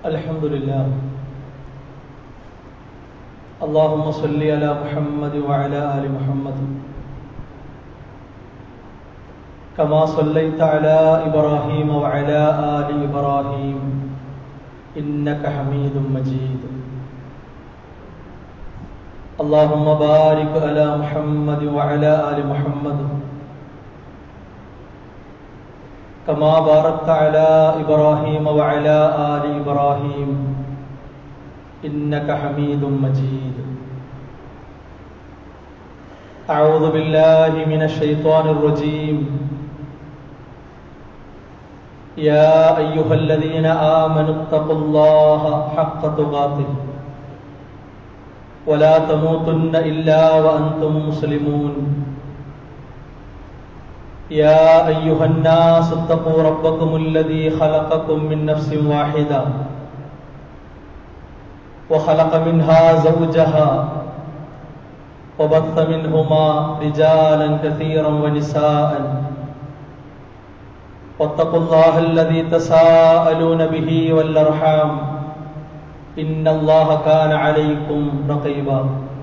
الحمد لله اللهم صل على محمد وعلى آل محمد كما صليت على إبراهيم وعلى آل إبراهيم إنك حميد مجيد اللهم بارك على محمد وعلى آل محمد كما باركت على إبراهيم وعلى آل إبراهيم إنك حميد مجيد أعوذ بالله من الشيطان الرجيم يا أيها الذين آمنوا اتقوا الله حق تقاته ولا تموتن إلا وأنتم مسلمون يا أيها الناس اتقوا ربكم الذي خلقكم من نفس واحدة وخلق منها زوجها وبث منهما رجالا كثيرا ونساء واتقوا الله الذي تساءلون به والأرحام إن الله كان عليكم رقيبا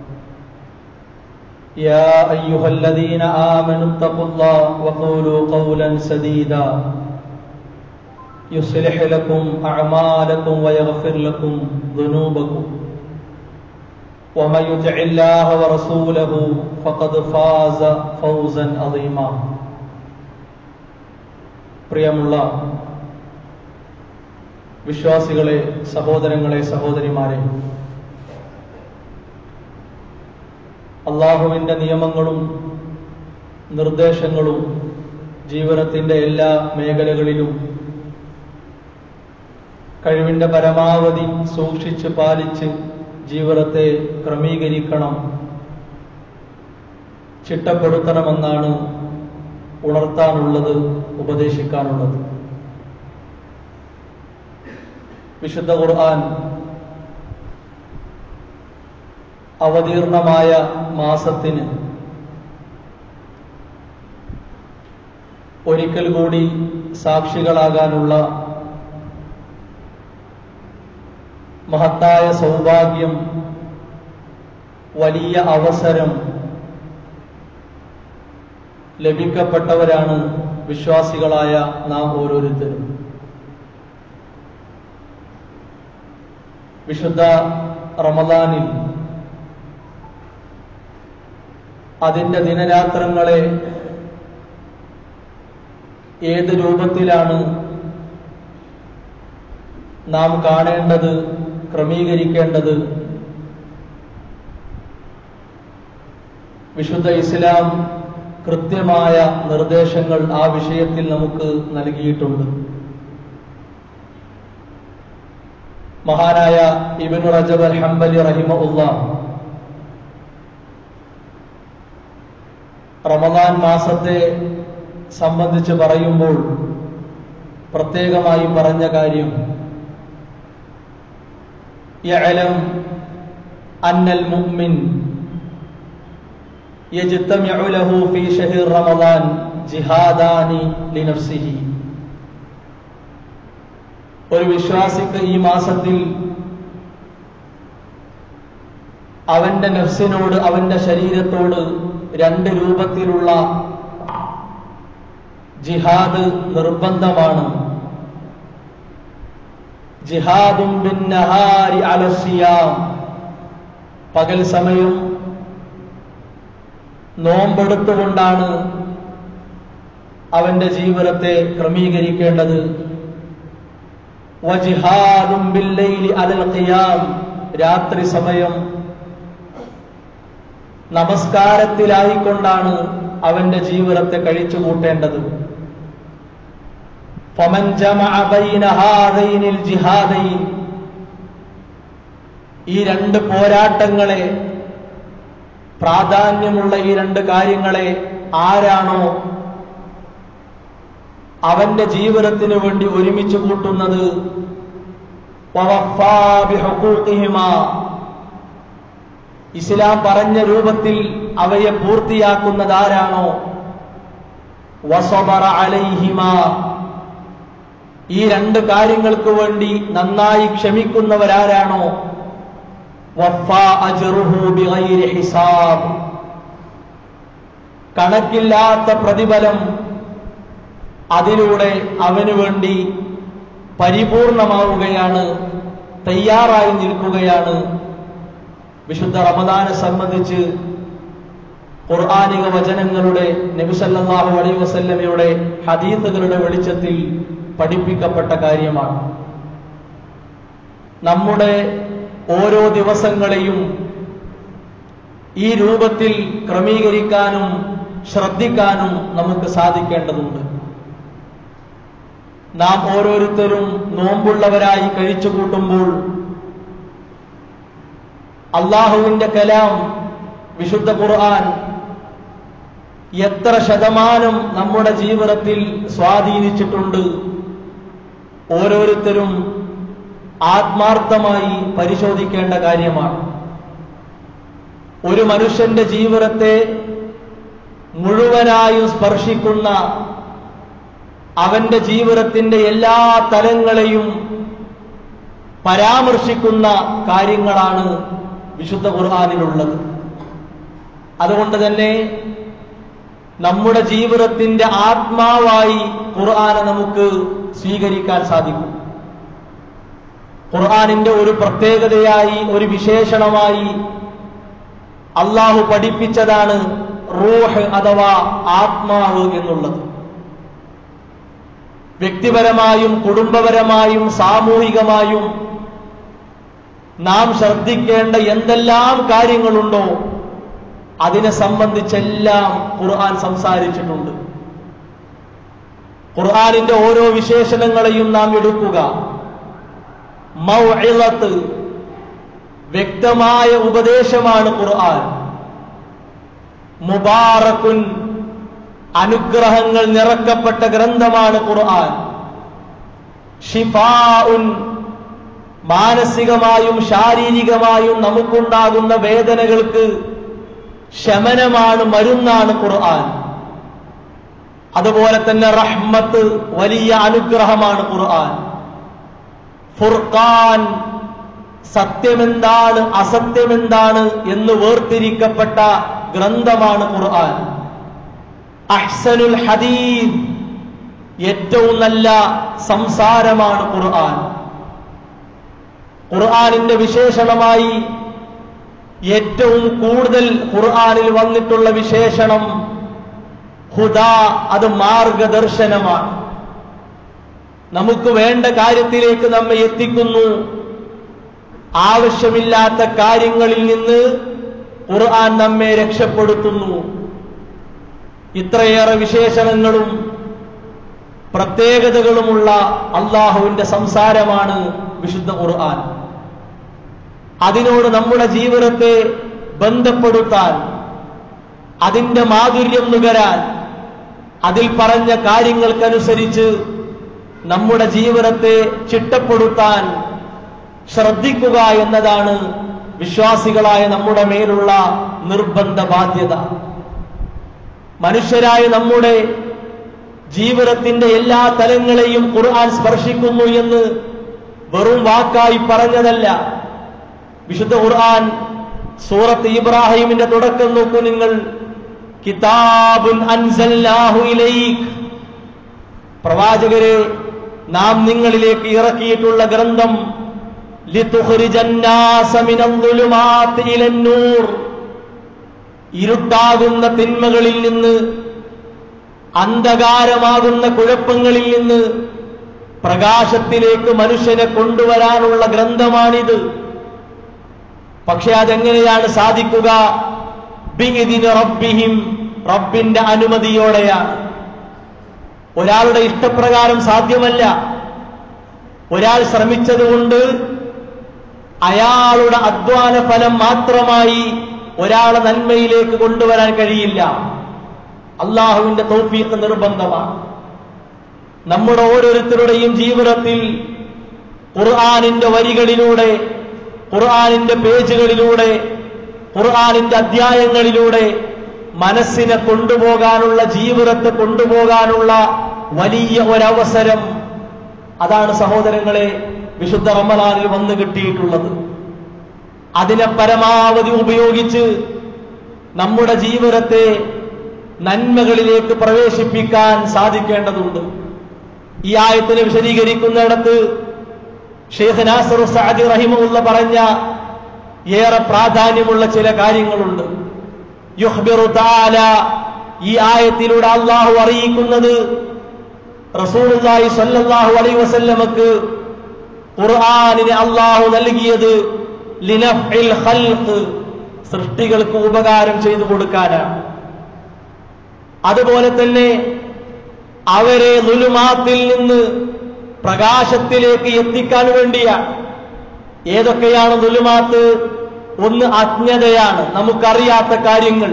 يا أيها الذين آمنوا اتقوا الله وقولوا قولا سديدا يصلح لكم أعمالكم ويغفر لكم ذنوبكم ومن يطع الله ورسوله فقد فاز فوزا عظيما പ്രിയമുള്ള വിശ്വാസികളെ സഹോദരങ്ങളെ സഹോദരിമാരെ അള്ളാഹുവിൻ്റെ നിയമങ്ങളും നിർദ്ദേശങ്ങളും ജീവിതത്തിൻ്റെ എല്ലാ മേഖലകളിലും കഴിവിൻ്റെ പരമാവധി സൂക്ഷിച്ച് പാലിച്ച് ജീവിതത്തെ ക്രമീകരിക്കണം ചിട്ടപ്പെടുത്തണമെന്നാണ് ഉണർത്താനുള്ളത് ഉപദേശിക്കാനുള്ളത് വിശുദ്ധ ഖുർആൻ അവതീർണമായ മാസത്തിന് ഒരിക്കൽ കൂടി സാക്ഷികളാകാനുള്ള മഹത്തായ സൗഭാഗ്യം വലിയ അവസരം ലഭിക്കപ്പെട്ടവരാണ് വിശ്വാസികളായ നാം ഓരോരുത്തരും വിശുദ്ധ റമദാനിൽ അതിൻ്റെ ദിനരാത്രങ്ങളെ ഏത് രൂപത്തിലാണ് നാം കാണേണ്ടത് ക്രമീകരിക്കേണ്ടത് വിശുദ്ധ ഇസ്ലാം കൃത്യമായ നിർദ്ദേശങ്ങൾ ആ വിഷയത്തിൽ നമുക്ക് നൽകിയിട്ടുണ്ട് മഹാനായ ഇബിനു റജബ് അൽ ഹംബലി റഹിമ റമദാൻ മാസത്തെ സംബന്ധിച്ച് പറയുമ്പോൾ പ്രത്യേകമായി പറഞ്ഞ കാര്യം يعلم أن المؤمن يجتمع له في شهر رمضان جهادان لنفسه ഒരു വിശ്വാസിക്ക് ഈ മാസത്തിൽ അവന്റെ നഫ്സിനോട് അവന്റെ ശരീരത്തോട് രണ്ട് രൂപത്തിലുള്ള ജിഹാദ് നിർബന്ധമാണ് ജിഹാദും ബിന്നഹാരി അലസിയാം പകൽ സമയം നോമ്പെടുത്തുകൊണ്ടാണ് അവന്റെ ജീവിതത്തെ ക്രമീകരിക്കേണ്ടത് വജിഹാദും ബില്ലൈലി അലൽ ഖിയാം രാത്രി സമയം നമസ്കാരത്തിലായിക്കൊണ്ടാണ് അവന്റെ ജീവിതത്തെ കഴിച്ചു കൂട്ടേണ്ടത് فمن جمع بين هذين الجهادين ഈ രണ്ട് പോരാട്ടങ്ങളെ പ്രാധാന്യമുള്ള ഈ രണ്ട് കാര്യങ്ങളെ ആരാണോ അവന്റെ ജീവിതത്തിന് വേണ്ടി ഒരുമിച്ച് കൂട്ടുന്നത് ഇസ്ലാം പറഞ്ഞ രൂപത്തിൽ അവയെ പൂർത്തിയാക്കുന്നത് ആരാണോ വസബറ അലൈഹിമ ഈ രണ്ട് കാര്യങ്ങൾക്ക് വേണ്ടി നന്നായി ക്ഷമിക്കുന്നവരാരാണോ വഫാ അജ്റുഹു ബിഗൈരി ഹിസാബ് കണക്കില്ലാത്ത പ്രതിഫലം അതിലൂടെ അവന് വേണ്ടി പരിപൂർണമാവുകയാണ് തയ്യാറായി നിൽക്കുകയാണ് വിശുദ്ധ റമദാനെ സംബന്ധിച്ച് ഖുർആാനിക വചനങ്ങളുടെ നബിസല്ലാഹു അലൈ വസല്ലമയുടെ ഹദീത്തുകളുടെ വെളിച്ചത്തിൽ പഠിപ്പിക്കപ്പെട്ട കാര്യമാണ് നമ്മുടെ ഓരോ ദിവസങ്ങളെയും ഈ രൂപത്തിൽ ക്രമീകരിക്കാനും ശ്രദ്ധിക്കാനും നമുക്ക് സാധിക്കേണ്ടതുണ്ട് നാം ഓരോരുത്തരും നോമ്പുള്ളവരായി കഴിച്ചു കൂട്ടുമ്പോൾ അള്ളാഹുവിന്റെ കലാം വിശുദ്ധ ഖുർആൻ എത്ര ശതമാനം നമ്മുടെ ജീവിതത്തിൽ സ്വാധീനിച്ചിട്ടുണ്ട് ഓരോരുത്തരും ആത്മാർത്ഥമായി പരിശോധിക്കേണ്ട കാര്യമാണ് ഒരു മനുഷ്യന്റെ ജീവിതത്തെ മുഴുവനായും സ്പർശിക്കുന്ന അവന്റെ ജീവിതത്തിന്റെ എല്ലാ തലങ്ങളെയും പരാമർശിക്കുന്ന കാര്യങ്ങളാണ് വിശുദ്ധ ഖുർആാനിലുള്ളത് അതുകൊണ്ട് തന്നെ നമ്മുടെ ജീവിതത്തിന്റെ ആത്മാവായി ഖുർആനെ നമുക്ക് സ്വീകരിക്കാൻ സാധിക്കും ഖുർആാനിന്റെ ഒരു പ്രത്യേകതയായി ഒരു വിശേഷണമായി അള്ളാഹു പഠിപ്പിച്ചതാണ് റൂഹ് അഥവാ ആത്മാവ് എന്നുള്ളത് വ്യക്തിപരമായും കുടുംബപരമായും സാമൂഹികമായും നാം ശ്രദ്ധിക്കേണ്ട എന്തെല്ലാം കാര്യങ്ങളുണ്ടോ അതിനെ സംബന്ധിച്ചെല്ലാം ഖുർആൻ സംസാരിച്ചിട്ടുണ്ട് ഖുർആാനിന്റെ ഓരോ വിശേഷണങ്ങളെയും നാം എടുക്കുക മൗഇളത്ത് വ്യക്തമായ ഉപദേശമാണ് ഖുർആൻ മുബാറക്കുൻ അനുഗ്രഹങ്ങൾ നിറക്കപ്പെട്ട ഗ്രന്ഥമാണ് ഖുർആൻ ഷിഫാഉൻ മാനസികമായും ശാരീരികമായും നമുക്കുണ്ടാകുന്ന വേദനകൾക്ക് ശമനമാണ് മരുന്നാണ് ഖുർആൻ അതുപോലെ തന്നെ റഹ്മത്ത് വലിയ അനുഗ്രഹമാണ് ഖുർആൻ ഫുർഖാൻ സത്യമെന്താണ് അസത്യമെന്താണ് എന്ന് വേർതിരിക്കപ്പെട്ട ഗ്രന്ഥമാണ് ഖുർആൻ അഹ്സനുൽ ഹദീദ് ഏറ്റവും നല്ല സംസാരമാണ് ഖുർആൻ ഖുർആനിന്റെ വിശേഷണമായി ഏറ്റവും കൂടുതൽ ഖുർആനിൽ വന്നിട്ടുള്ള വിശേഷണം ഹുദ അത് മാർഗദർശനമാണ് നമുക്ക് വേണ്ട കാര്യത്തിലേക്ക് നമ്മെ എത്തിക്കുന്നു ആവശ്യമില്ലാത്ത കാര്യങ്ങളിൽ നിന്ന് ഖുർആൻ നമ്മെ രക്ഷപ്പെടുത്തുന്നു ഇത്രയേറെ വിശേഷണങ്ങളും പ്രത്യേകതകളുമുള്ള അള്ളാഹുവിന്റെ സംസാരമാണ് വിശുദ്ധ ഖുർആൻ അതിനോട് നമ്മുടെ ജീവിതത്തെ ബന്ധപ്പെടുത്താൻ അതിന്റെ മാധുര്യം നുകരാൻ അതിൽ പറഞ്ഞ കാര്യങ്ങൾക്കനുസരിച്ച് നമ്മുടെ ജീവിതത്തെ ചിട്ടപ്പെടുത്താൻ ശ്രദ്ധിക്കുക എന്നതാണ് വിശ്വാസികളായ നമ്മുടെ മേലുള്ള നിർബന്ധ ബാധ്യത മനുഷ്യരായ നമ്മുടെ ജീവിതത്തിന്റെ എല്ലാ തലങ്ങളെയും ഖുർആൻ സ്പർശിക്കുന്നു എന്ന് വെറും വാക്കായി പറഞ്ഞതല്ല വിശുദ്ധ ഖുർആൻ സൂറത്ത് ഇബ്രാഹിമിന്റെ തുടക്കം നോക്കൂ നിങ്ങൾ കിതാബുൻ അൻസൽനാഹു ഇലൈക് പ്രവാചകരെ നാം നിങ്ങളിലേക്ക് ഇറക്കിയിട്ടുള്ള ഗ്രന്ഥം ലിതുഖ്രിജന്നാസ മിനൽ ഇലന്നൂർ ഇരുട്ടാകുന്ന തിന്മകളിൽ നിന്ന് അന്ധകാരമാകുന്ന കുഴപ്പങ്ങളിൽ നിന്ന് പ്രകാശത്തിലേക്ക് മനുഷ്യനെ കൊണ്ടുവരാനുള്ള ഗ്രന്ഥമാണിത് പക്ഷെ അതെങ്ങനെയാണ് സാധിക്കുക ബിഇദിന് റബ്ബിഹിം റബ്ബിന്റെ അനുമതിയോടെയാണ് ഒരാളുടെ ഇഷ്ടപ്രകാരം സാധ്യമല്ല ഒരാൾ ശ്രമിച്ചതുകൊണ്ട് അയാളുടെ അധ്വാന ഫലം മാത്രമായി ഒരാളെ നന്മയിലേക്ക് കൊണ്ടുവരാൻ കഴിയില്ല അള്ളാഹുവിന്റെ തൗഫീഖ് നിർബന്ധമാണ് നമ്മുടെ ഓരോരുത്തരുടെയും ജീവിതത്തിൽ ഖുർആാനിന്റെ വരികളിലൂടെ ഖുർആാനിന്റെ പേജുകളിലൂടെ ഖുർആാനിന്റെ അധ്യായങ്ങളിലൂടെ മനസ്സിനെ കൊണ്ടുപോകാനുള്ള ജീവിതത്തെ കൊണ്ടുപോകാനുള്ള വലിയ ഒരവസരം അതാണ് സഹോദരങ്ങളെ വിശുദ്ധ റമലാനിൽ വന്നു കിട്ടിയിട്ടുള്ളത് അതിനെ പരമാവധി ഉപയോഗിച്ച് നമ്മുടെ ജീവിതത്തെ നന്മകളിലേക്ക് പ്രവേശിപ്പിക്കാൻ സാധിക്കേണ്ടതുണ്ട് ഈ ആയത്തിനെ വിശദീകരിക്കുന്നിടത്ത് ഷെയ്ഖ് നാസർ സഅദി റഹിമുള്ള പറഞ്ഞ ഏറെ പ്രാധാന്യമുള്ള ചില കാര്യങ്ങളുണ്ട് യുഹ്ബിറു തആല ഈ ആയത്തിലൂടെ അള്ളാഹു അറിയിക്കുന്നത് റസൂലുള്ളാഹി സ്വല്ലല്ലാഹു അലൈഹി വസല്ലമക്ക് ഖുർആനിനെ അള്ളാഹു നൽകിയത് ലിനഫ്ഇൽ ഖൽഖ് സൃഷ്ടികൾക്ക് ഉപകാരം ചെയ്തു കൊടുക്കാനാണ് അതുപോലെ തന്നെ അവരെ നുലുമാത്തിൽ നിന്ന് പ്രകാശത്തിലേക്ക് എത്തിക്കാൻ വേണ്ടിയാണ് ഏതൊക്കെയാണ് നുലുമാത്ത് ഒന്ന് അജ്ഞതയാണ് നമുക്കറിയാത്ത കാര്യങ്ങൾ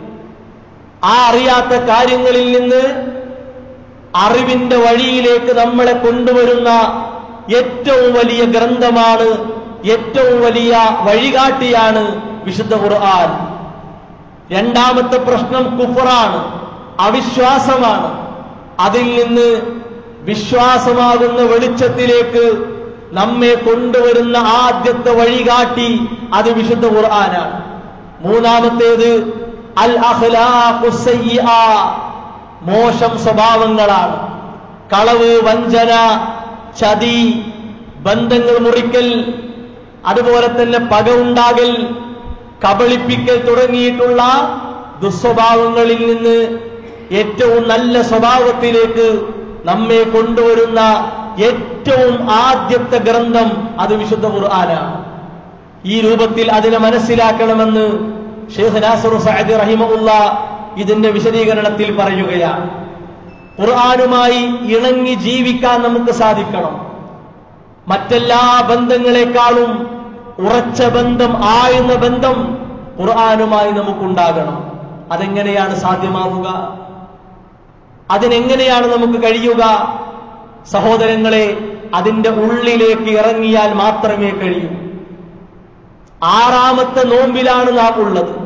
ആ അറിയാത്ത കാര്യങ്ങളിൽ നിന്ന് അറിവിന്റെ വഴിയിലേക്ക് നമ്മളെ കൊണ്ടുവരുന്ന ഏറ്റവും വലിയ ഗ്രന്ഥമാണ് ഏറ്റവും വലിയ വഴികാട്ടിയാണ് വിശുദ്ധ ഖുർആൻ രണ്ടാമത്തെ പ്രശ്നം കുഫറാണ് അവിശ്വാസമാണ് അതിൽ നിന്ന് വിശ്വാസമാകുന്ന വെളിച്ചത്തിലേക്ക് നമ്മെ കൊണ്ടുവരുന്ന ആദ്യത്തെ വഴികാട്ടി അത് വിശുദ്ധ ഖുർആനാണ് മൂന്നാമത്തേത് അൽ അഖ്ലാഖു സയ്യിഅ മോശം സ്വഭാവങ്ങളാണ് കളവ് വഞ്ചന ചതി ബന്ധങ്ങൾ മുറിക്കൽ അതുപോലെ തന്നെ പക ഉണ്ടാകൽ കബളിപ്പിക്കൽ തുടങ്ങിയിട്ടുള്ള ദുസ്വഭാവങ്ങളിൽ നിന്ന് ഏറ്റവും നല്ല സ്വഭാവത്തിലേക്ക് നമ്മെ കൊണ്ടുവരുന്ന ഏറ്റവും ആദ്യത്തെ ഗ്രന്ഥം അത് വിശുദ്ധ ഖുർആനാണ് ഈ രൂപത്തിൽ അതിനെ മനസ്സിലാക്കണമെന്ന് ഷെയ്ഖ് നാസർ സഅദ് റഹിമഉള്ള ഇതിന്റെ വിശദീകരണത്തിൽ പറയുകയാണ് ഖുർആനുമായി ഇണങ്ങി ജീവിക്കാൻ നമുക്ക് സാധിക്കണം മറ്റെല്ലാ ബന്ധങ്ങളെക്കാളും ഉറച്ച ബന്ധം ആയുന്ന ബന്ധം ഖുർആനുമായി നമുക്കുണ്ടാകണം അതെങ്ങനെയാണ് സാധ്യമാവുക അതിനെങ്ങനെയാണ് നമുക്ക് കഴിയുക സഹോദരങ്ങളെ അതിന്റെ ഉള്ളിലേക്ക് ഇറങ്ങിയാൽ മാത്രമേ കഴിയൂ ആറാമത്തെ നോമ്പിലാണ് നാം ഉള്ളത്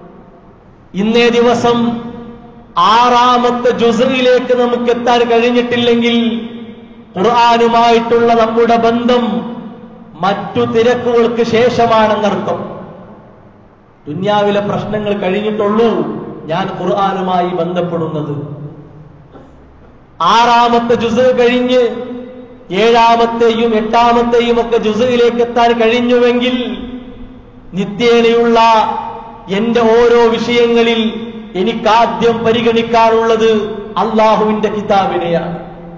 ഇന്നേ ദിവസം ആറാമത്തെ ജുസറിലേക്ക് നമുക്ക് എത്താൻ കഴിഞ്ഞിട്ടില്ലെങ്കിൽ ഖുർആാനുമായിട്ടുള്ള നമ്മുടെ ബന്ധം മറ്റു തിരക്കുകൾക്ക് ശേഷമാണെന്നർത്ഥം ദുന്യാവിലെ പ്രശ്നങ്ങൾ കഴിഞ്ഞിട്ടുള്ളൂ ഞാൻ ഖുർആാനുമായി ബന്ധപ്പെടുന്നത് ആറാമത്തെ ജുസ് കഴിഞ്ഞ് ഏഴാമത്തെയും എട്ടാമത്തെയും ഒക്കെ ജുസയിലേക്ക് എത്താൻ കഴിഞ്ഞുവെങ്കിൽ നിത്യേനയുള്ള എന്റെ ഓരോ വിഷയങ്ങളിൽ എനിക്കാദ്യം പരിഗണിക്കാനുള്ളത് അള്ളാഹുവിന്റെ കിതാബിനെയാണ്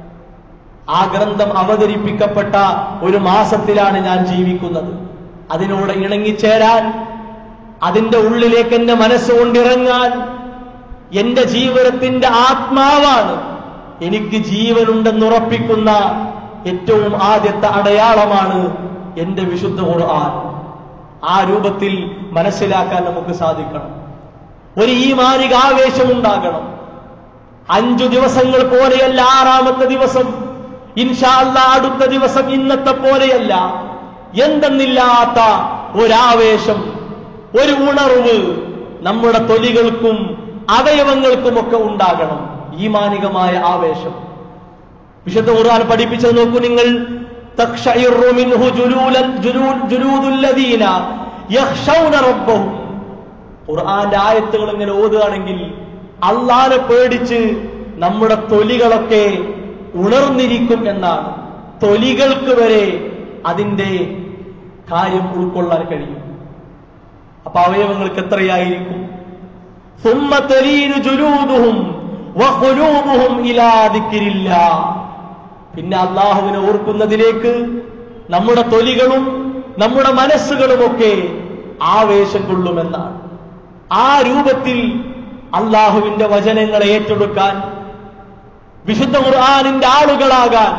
ആ ഗ്രന്ഥം അവതരിപ്പിക്കപ്പെട്ട ഒരു മാസത്തിലാണ് ഞാൻ ജീവിക്കുന്നത് അതിനോട് ഇണങ്ങിച്ചേരാൻ അതിന്റെ ഉള്ളിലേക്ക് എന്റെ മനസ്സുകൊണ്ടിറങ്ങാൻ എന്റെ ജീവിതത്തിന്റെ ആത്മാവാണ് എനിക്ക് ജീവനുണ്ടെന്നുറപ്പിക്കുന്ന ഏറ്റവും ആദ്യത്തെ അടയാളമാണ് എന്റെ വിശുദ്ധ ഖുർആൻ ആ രൂപത്തിൽ മനസ്സിലാക്കാൻ നമുക്ക് സാധിക്കണം ഒരു ഈ മാനിക ആവേശമുണ്ടാകണം അഞ്ചു ദിവസങ്ങൾ പോലെയല്ല ആറാമത്തെ ദിവസം ഇൻഷാല്ല അടുത്ത ദിവസം ഇന്നത്തെ പോലെയല്ല എന്തെന്നില്ലാത്ത ഒരാവേശം ഒരു ഉണർവ് നമ്മുടെ തൊലികൾക്കും അവയവങ്ങൾക്കുമൊക്കെ ഉണ്ടാകണം ഈ മാനികമായ ആവേശം വിശുദ്ധ ഖുർആൻ പഠിപ്പിച്ചത് നോക്കൂ നിങ്ങൾ തഖ്ശഇറു മിൻഹു ജുലൂലൻ ജുലൂ- ജുലൂദുല്ലദീന യഖ്ശൗന റബ്ബഹും ഖുർആന്റെ ആയത്തുകൾ ഇങ്ങനെ ഓതുകയാണെങ്കിൽ അള്ളാനെ പേടിച്ച് നമ്മുടെ തൊലികളൊക്കെ ഉണർന്നിരിക്കും എന്നാണ് തൊലികൾക്ക് വരെ അതിന്റെ കാര്യം ഉൾക്കൊള്ളാൻ കഴിയും അപ്പൊ അവയവങ്ങൾക്ക് എത്രയായിരിക്കും ثم تلين جلودهم وقلوبهم إلى ذكر الله പിന്നെ അള്ളാഹുവിനെ ഓർക്കുന്നതിലേക്ക് നമ്മുടെ തൊലികളും നമ്മുടെ മനസ്സുകളുമൊക്കെ ആവേശം കൊള്ളുമെന്നാണ് ആ രൂപത്തിൽ അള്ളാഹുവിന്റെ വചനങ്ങളെ ഏറ്റെടുക്കാൻ വിശുദ്ധ ഖുർആാനിന്റെ ആളുകളാകാൻ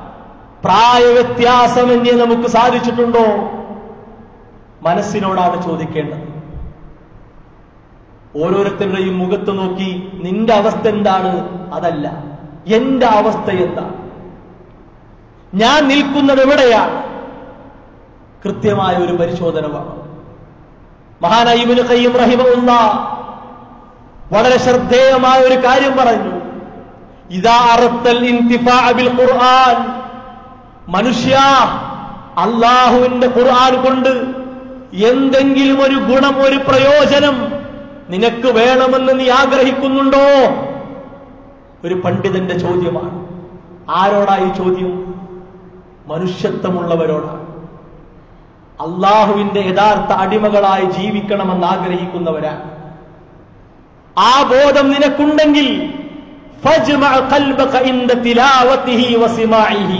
പ്രായവ്യത്യാസമന്യേ നമുക്ക് സാധിച്ചിട്ടുണ്ടോ മനസ്സിനോടാണ് ചോദിക്കേണ്ടത് ഓരോരുത്തരുടെയും മുഖത്ത് നോക്കി നിന്റെ അവസ്ഥ എന്താണ് അതല്ല എന്റെ അവസ്ഥ എന്താണ് ഞാൻ നിൽക്കുന്നത് എവിടെയാണ് കൃത്യമായ ഒരു പരിശോധന വേണം മഹാനായ ഇബ്നു ഖയ്യിം റഹിമഹുല്ല വളരെ ശ്രദ്ധേയമായ ഒരു കാര്യം പറഞ്ഞു ഇദാ അറത്തൽ ഇന്തിഫാഅ ബിൽ ഖുർആൻ മനുഷ്യ അള്ളാഹുവിന്റെ ഖുർആൻ കൊണ്ട് എന്തെങ്കിലും ഒരു ഗുണം ഒരു പ്രയോജനം നിനക്ക് വേണമെന്ന് നീ ആഗ്രഹിക്കുന്നുണ്ടോ ഒരു പണ്ഡിതന്റെ ചോദ്യമാണ് ആരോടാ ഈ ചോദ്യം മനുഷ്യത്വമുള്ളവരോടാണ് അള്ളാഹുവിന്റെ യഥാർത്ഥ അടിമകളായി ജീവിക്കണമെന്ന് ആഗ്രഹിക്കുന്നവരാണ് ആ ബോധം നിനക്കുണ്ടെങ്കിൽ ഫജ്മഅ ഖൽബക ഇൻദ തിലാവതിഹി വസിമാഇഹി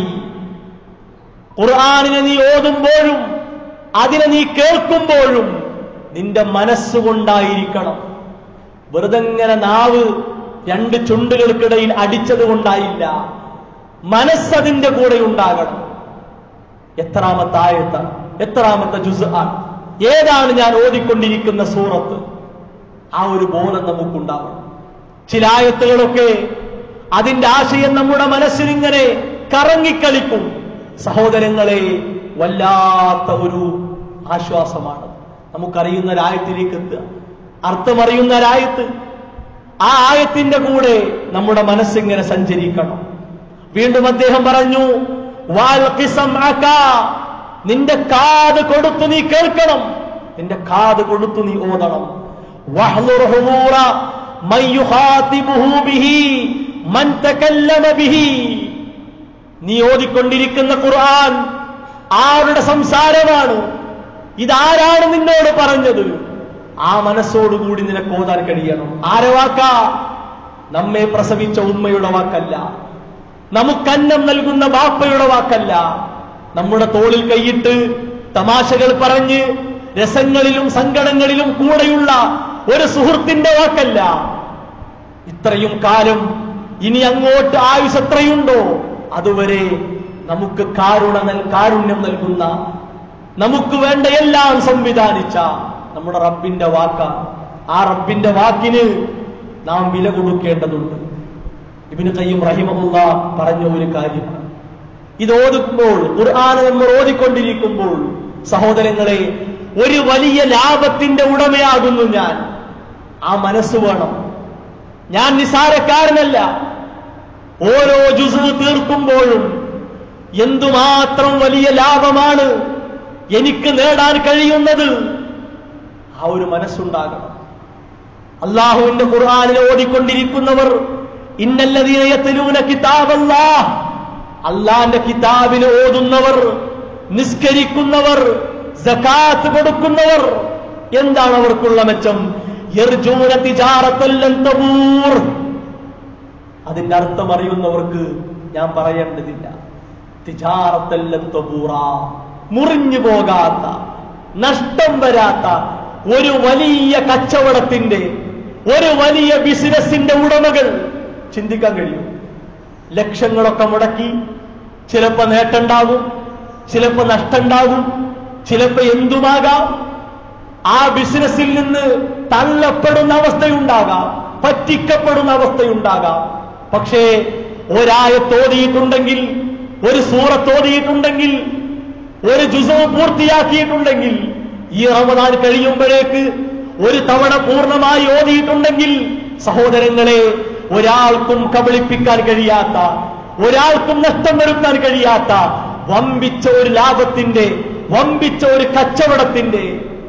ഖുർആനിനെ നീ ഓതുമ്പോഴും അതിനെ നീ കേൾക്കുമ്പോഴും നിന്റെ മനസ്സുകൊണ്ടായിരിക്കണം വെറുതെ ഇങ്ങനെ നാവ് രണ്ട് ചുണ്ടുകൾക്കിടയിൽ അടിച്ചത് കൊണ്ടായില്ല മനസ്സതിന്റെ കൂടെ ഉണ്ടാകണം എത്രാമത്തെ ആയത്ത എത്രാമത്തെ ജുസ് ആണ് ഏതാണ് ഞാൻ ഓതിക്കൊണ്ടിരിക്കുന്ന സൂറത്ത് ആ ഒരു ബോധം നമുക്കുണ്ടാവണം ചില ആയത്തുകളൊക്കെ അതിന്റെ ആശയം നമ്മുടെ മനസ്സിലിങ്ങനെ കറങ്ങിക്കളിക്കും സഹോദരങ്ങളെ വല്ലാത്ത ഒരു ആശ്വാസമാണ് നമുക്കറിയുന്ന ഒരായത്തിലേക്ക് എത്തുക അർത്ഥമറിയുന്ന ഒരായത്ത് ആ ആയത്തിന്റെ കൂടെ നമ്മുടെ മനസ്സിങ്ങനെ സഞ്ചരിക്കണം വീണ്ടും അദ്ദേഹം പറഞ്ഞു "വാൽഖി സംഅക." നിന്റെ കാത് കൊടുത്തു നീ കേൾക്കണം നിന്റെ കാത് കൊടുത്തു നീ ഓതണം വഹ്ലുർ ഹുദൂറ മൻ യുഖാതിബുഹു ബിഹി മൻ തകല്ലമ ബിഹി നീ ഓതിക്കൊണ്ടിരിക്കുന്ന ഖുർആൻ ആരുടെ സംസാരമാണ് ഇതാരാണ് നിന്നോട് പറഞ്ഞത് ആ മനസ്സോടുകൂടി നിനക്ക് ഓതാൻ കഴിയണം ആരെ വാക്കാ നമ്മെ പ്രസവിച്ച ഉമ്മയുടെ വാക്കല്ല നമുക്കന്നം നൽകുന്ന ബാപ്പയുടെ വാക്കല്ല നമ്മുടെ തോളിൽ കൈയിട്ട് തമാശകൾ പറഞ്ഞ് രസങ്ങളിലും സങ്കടങ്ങളിലും കൂടെയുള്ള ഒരു സുഹൃത്തിന്റെ വാക്കല്ല ഇത്രയും കാലം ഇനി അങ്ങോട്ട് ആയുസ് എത്രയുണ്ടോ അതുവരെ നമുക്ക് കാരുണ നൽ- കാരുണ്യം നൽകുന്ന നമുക്ക് വേണ്ട എല്ലാം സംവിധാനിച്ച നമ്മുടെ റബ്ബിന്റെ വാക്കാണ് ആ റബ്ബിന്റെ വാക്കിന് നാം വില കൊടുക്കേണ്ടതുണ്ട് ഇബിന് കയ്യും റഹിമഹുല്ല പറഞ്ഞ ഒരു കാര്യമാണ് ഇത് ഓതുമ്പോൾ ഖുർആൻ നമ്മൾ ഓതിക്കൊണ്ടിരിക്കുമ്പോൾ സഹോദരങ്ങളെ ഒരു വലിയ ലാഭത്തിന്റെ ഉടമയാകുന്നു ഞാൻ ആ മനസ്സ് വേണം ഞാൻ നിസാരക്കാരനല്ല ഓരോ ജുസ് തീർക്കുമ്പോഴും എന്തുമാത്രം വലിയ ലാഭമാണ് എനിക്ക് നേടാൻ കഴിയുന്നത് ആ ഒരു മനസ്സുണ്ടാകണം അള്ളാഹുവിന്റെ ഖുർആാനിൽ ഓതിക്കൊണ്ടിരിക്കുന്നവർ ഇന്നല്ലതീന യത്ലൂന കിതാബല്ലാഹ് അള്ളാന്റെ കിതാബിന് ഓതുന്നവർ നിസ്കരിക്കുന്നവർ സകാത്ത് കൊടുക്കുന്നവർ എന്താണ് അവർക്കുള്ള മെച്ചം യർജൂന തിജാറത്തല്ലൻ തബൂർ അതിന്റെ അർത്ഥം അറിയുന്നവർക്ക് ഞാൻ പറയേണ്ടതില്ല തിജാറത്തല്ലൻ തബൂറ മുറിഞ്ഞു പോകാത്ത നഷ്ടം വരാത്ത ഒരു വലിയ കച്ചവടത്തിന്റെ ഒരു വലിയ ബിസിനസിന്റെ ഉടമകൾ ചിന്തിക്കാൻ കഴിയും ലക്ഷങ്ങളൊക്കെ മുടക്കി ചിലപ്പോ നേട്ടമുണ്ടാകും ചിലപ്പോ നഷ്ടമുണ്ടാകും ചിലപ്പോ എന്തുമാകാം ആ ബിസിനസ്സിൽ നിന്ന് തള്ളപ്പെടുന്ന അവസ്ഥയുണ്ടാകാം പറ്റിക്കപ്പെടുന്ന അവസ്ഥയുണ്ടാകാം പക്ഷേ ഒരായത്തോതിയിട്ടുണ്ടെങ്കിൽ ഒരു സൂറത്തോതിയിട്ടുണ്ടെങ്കിൽ ഒരു ജുസവ് പൂർത്തിയാക്കിയിട്ടുണ്ടെങ്കിൽ ഈ റമദാൻ കഴിയുമ്പോഴേക്ക് ഒരു തവണ പൂർണ്ണമായി ഓതിയിട്ടുണ്ടെങ്കിൽ സഹോദരങ്ങളെ ഒരാൾക്കും കബളിപ്പിക്കാൻ കഴിയാത്ത ഒരാൾക്കും നഷ്ടം വരുത്താൻ കഴിയാത്ത വമ്പിച്ച ഒരു ലാഭത്തിന്റെ വമ്പിച്ച ഒരു കച്ചവടത്തിന്റെ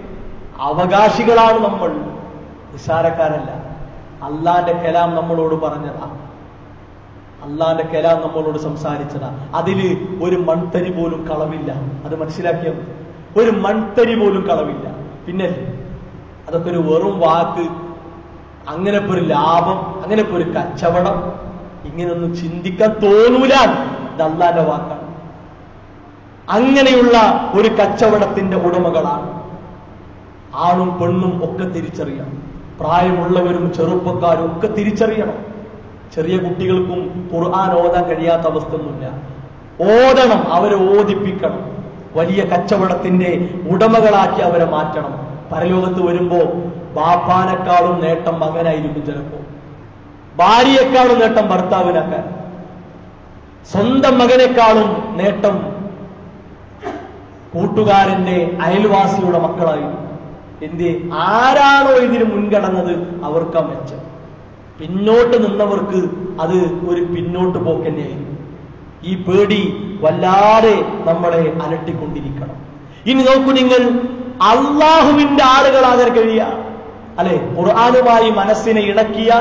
അവകാശികളാണ് നമ്മൾ നിസാരക്കാരല്ല അള്ളാന്റെ കലാം നമ്മളോട് പറഞ്ഞതാ അള്ളാന്റെ കലാം നമ്മളോട് സംസാരിച്ചതാ അതില് ഒരു മൺതരി പോലും കളവില്ല അത് മനസ്സിലാക്കിയാൽ മതി ഒരു മൺതരി പോലും കളവില്ല പിന്നെ അതൊക്കെ ഒരു വെറും വാക്ക് അങ്ങനെ ഇപ്പൊ ഒരു ലാഭം അങ്ങനെ ഇപ്പൊ ഒരു കച്ചവടം ഇങ്ങനെയൊന്നും ചിന്തിക്കാൻ തോന്നൂല ഇത് അള്ളാന്റെ വാക്കാണ് അങ്ങനെയുള്ള ഒരു കച്ചവടത്തിന്റെ ഉടമകളാണ് ആണും പെണ്ണും ഒക്കെ തിരിച്ചറിയണം പ്രായമുള്ളവരും ചെറുപ്പക്കാരും ഒക്കെ തിരിച്ചറിയണം ചെറിയ കുട്ടികൾക്കും ഖുർആൻ ഓതാൻ കഴിയാത്ത അവസ്ഥ ഒന്നുമില്ല ഓതണം അവരെ ഓദിപ്പിക്കണം വലിയ കച്ചവടത്തിന്റെ ഉടമകളാക്കി അവരെ മാറ്റണം പരലോകത്ത് വരുമ്പോ ബാപ്പാനേക്കാളും നേട്ടം മകനായിരിക്കും ചിലപ്പോ ഭാര്യയെക്കാളും നേട്ടം ഭർത്താവിനാക്കാൻ സ്വന്തം മകനേക്കാളും നേട്ടം കൂട്ടുകാരന്റെ അയൽവാസിയുടെ മക്കളായിരുന്നു എന്ത് ആരാണോ ഇതിന് മുൻകടന്നത് അവർക്കാ മെച്ചം പിന്നോട്ട് നിന്നവർക്ക് അത് ഒരു പിന്നോട്ട് പോക്ക് തന്നെയായിരുന്നു ഈ പേടി വല്ലാതെ നമ്മളെ അലട്ടിക്കൊണ്ടിരിക്കണം ഇനി നോക്കൂ നിങ്ങൾ അള്ളാഹുവിന്റെ ആളുകളാകാൻ കഴിയുക അല്ലെ ഖുർആാനുമായി മനസ്സിനെ ഇണക്കിയാൽ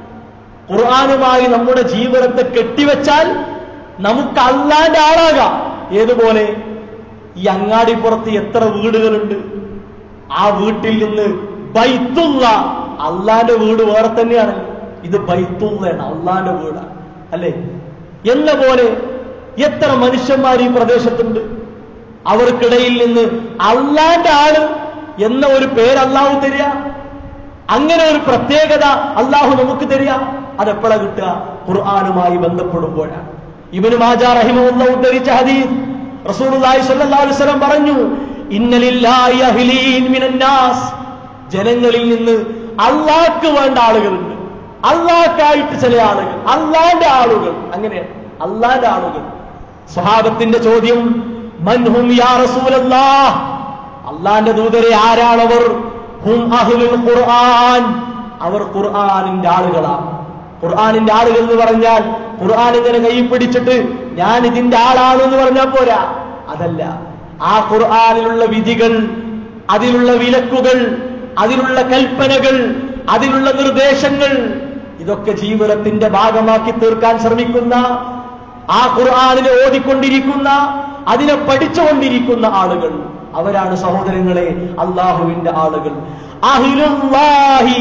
ഖുർആാനുമായി നമ്മുടെ ജീവിതത്തെ കെട്ടിവെച്ചാൽ നമുക്ക് അള്ളാന്റെ ആളാകാം ഏതുപോലെ ഈ അങ്ങാടിപ്പുറത്ത് എത്ര വീടുകളുണ്ട് ആ വീട്ടിൽ നിന്ന് ബൈത്തുള്ള അള്ളാന്റെ വീട് വേറെ തന്നെയാണ് ഇത് ബൈത്തുള്ളയാണ് അള്ളാന്റെ വീടാണ് അല്ലെ എന്ന പോലെ എത്ര മനുഷ്യന്മാർ ഈ പ്രദേശത്തുണ്ട് അവർക്കിടയിൽ നിന്ന് അള്ളാന്റെ ആള് എന്ന ഒരു പേര് അള്ളാഹു തരിക അങ്ങനെ ഒരു പ്രത്യേകത അള്ളാഹു നമുക്ക് തരിക അതെപ്പോഴാ കിട്ടുക ഖുർആാനുമായി ബന്ധപ്പെടുമ്പോഴാണ് ഇവന് മാജാ റഹിമുള്ള ഉദ്ധരിച്ച ഹദീസ് റസൂലുള്ളാഹി സ്വല്ലല്ലാഹു അലൈഹി വസല്ലം പറഞ്ഞു ഇന്നലില്ലാഹി അഹ്ലീൻ മിനന്നാസ് ജനങ്ങളിൽ നിന്ന് അള്ളാഹ്ക്ക് വേണ്ട ആളുകളുണ്ട് അള്ളാഹ്ക്കായിട്ട് ചില ആളുകൾ അള്ളാന്റെ ആളുകൾ അങ്ങനെയാണ് അള്ളാന്റെ ആളുകൾ സ്വഹാബത്തിന്റെ ചോദ്യം മൻഹും യാ റസൂലല്ലാഹ് അള്ളാന്റെ ദൂതരെ ആരാണവർ ഹും അഹ്ലുൽ ഖുർആൻ അവർ ഖുർആനിന്റെ ആളുകളാണ് ഖുർആനിന്റെ ആളുകൾ എന്ന് പറഞ്ഞാൽ ഖുർആൻ ഇങ്ങനെ കൈ പിടിച്ചിട്ട് ഞാൻ ഇതിന്റെ ആളാണെന്ന് പറഞ്ഞാൽ പോരാ അതല്ല ആ ഖുർആനിലുള്ള വിധികൾ അതിലുള്ള വിലക്കുകൾ അതിലുള്ള കൽപ്പനകൾ അതിലുള്ള നിർദ്ദേശങ്ങൾ ഇതൊക്കെ ജീവിതത്തിന്റെ ഭാഗമാക്കി തീർക്കാൻ ശ്രമിക്കുന്ന ആ ഖുർആാനിനെ ഓതിക്കൊണ്ടിരിക്കുന്ന അതിനെ പഠിച്ചുകൊണ്ടിരിക്കുന്ന ആളുകൾ അവരാണ് സഹോദരങ്ങളെ അള്ളാഹുവിന്റെ ആളുകൾ അഹിലുല്ലാഹി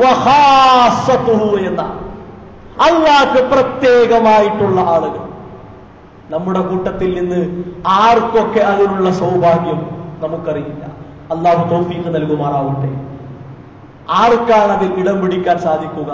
വഹാസത്തുഹു എന്ന അള്ളാഹ്ക്ക് പ്രത്യേകമായിട്ടുള്ള ആളുകൾ നമ്മുടെ കൂട്ടത്തിൽ നിന്ന് ആർക്കൊക്കെ അതിനുള്ള സൗഭാഗ്യം നമുക്കറിയില്ല അള്ളാഹു തോഫീക്ക് നൽകുമാറാവട്ടെ ആർക്കാണ് അതിൽ ഇടം പിടിക്കാൻ സാധിക്കുക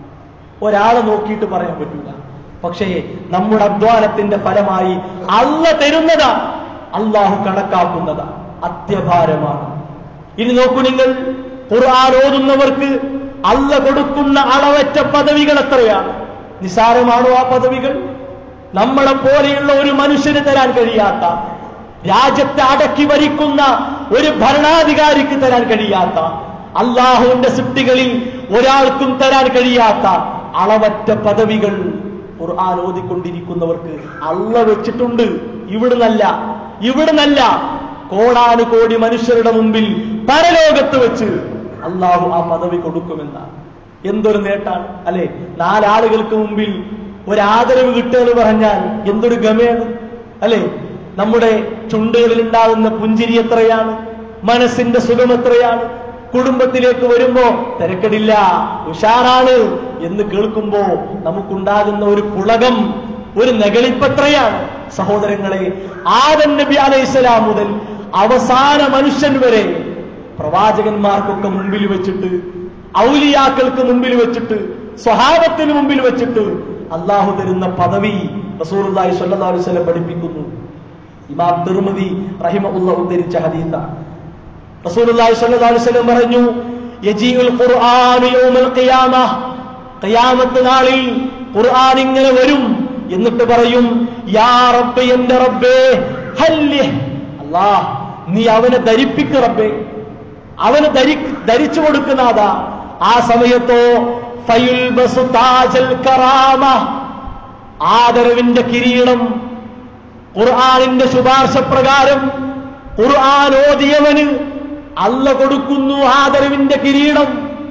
ഒരാളെ നോക്കിയിട്ട് പറയാൻ പറ്റില്ല പക്ഷേ നമ്മുടെ അധ്വാനത്തിന്റെ ഫലമായി അല്ല തരുന്നതാ അള്ളാഹു കണക്കാക്കുന്നതാ അത്യഭാരമാണ് ഇനി നോക്കൂ നിങ്ങൾ ഖുർആൻ ഓതുന്നവർക്ക് അല്ല കൊടുക്കുന്ന അളവറ്റ പദവികൾ എത്രയാണ് നിസാരമാണോ ആ പദവികൾ നമ്മളെ പോലെയുള്ള ഒരു മനുഷ്യന് തരാൻ കഴിയാത്ത രാജ്യത്തെ അടക്കി ഭരിക്കുന്ന ഒരു ഭരണാധികാരിക്ക് തരാൻ കഴിയാത്ത അള്ളാഹുവിന്റെ സൃഷ്ടികളിൽ ഒരാൾക്കും തരാൻ കഴിയാത്ത അളവറ്റ പദവികൾ ഖുർആൻ ഓതിക്കൊണ്ടിരിക്കുന്നവർക്ക് അള്ള വെച്ചിട്ടുണ്ട് ഇവിടുന്നല്ല ഇവിടുന്നല്ല കോടാനു കോടി മനുഷ്യരുടെ മുമ്പിൽ പരലോകത്ത് വെച്ച് അള്ളാഹു ആ പദവി കൊടുക്കുമെന്നാണ് എന്തൊരു നേട്ടാണ് അല്ലെ നാലാളുകൾക്ക് മുമ്പിൽ ഒരാദരവ് കിട്ടുക എന്ന് പറഞ്ഞാൽ എന്തൊരു ഗമയാണ് അല്ലെ നമ്മുടെ ചുണ്ടുകളിൽ ഉണ്ടാകുന്ന പുഞ്ചിരി എത്രയാണ് മനസ്സിന്റെ സുഖം എത്രയാണ് കുടുംബത്തിലേക്ക് വരുമ്പോ തിരക്കടില്ല ഉഷാറാണ് എന്ന് കേൾക്കുമ്പോ നമുക്കുണ്ടാകുന്ന ഒരു പുളകം ഒരു നെകളിപ്പത്രയാണ് സഹോദരങ്ങളെ ആദൻ നബി അലൈഹിസ്സലാം മുതൽ അവസാന മനുഷ്യൻ വരെ പ്രവാചകന്മാർക്കൊക്കെ മുമ്പിൽ വെച്ചിട്ട് ഔലിയാക്കൾക്ക് മുമ്പിൽ വെച്ചിട്ട് സ്വഹാബത്തിന് മുമ്പിൽ വെച്ചിട്ട് അള്ളാഹു തരുന്ന പദവി റസൂലുള്ളാഹി സ്വല്ലല്ലാഹു അലൈഹി വസല്ലം പഠിപ്പിക്കുന്നു ഇമാം തിർമിദി റഹിമഹുല്ല ഉദ്ധരിച്ച ഹദീസാണ് റസൂലുള്ളാഹി സ്വല്ലല്ലാഹു അലൈഹി വസല്ലം പറഞ്ഞു യജീഉൽ ഖുർആൻ യൗമൽ ഖിയാമ ഖിയാമത്ത് നാളിൽ ഖുർആൻ ഇങ്ങനെ വരും എന്നിട്ട് പറയും യാ റബ്ബ് എന്റെ റബ്ബേ ഹല്ലി അല്ലാഹ് നീ അവനെ ധരിപ്പിക്ക് റബ്ബേ അവന് ധരി ധരിച്ചു കൊടുക്കുന്നതാ ആ സമയത്തോ ഫയുൽബസു താജൽ കറാമ ആദരവിന്റെ കിരീടം ഖുർആാനിന്റെ ശുപാർശ പ്രകാരം ഖുർആൻ ഓതിയവന് അല്ല കൊടുക്കുന്നു ആദരവിന്റെ കിരീടം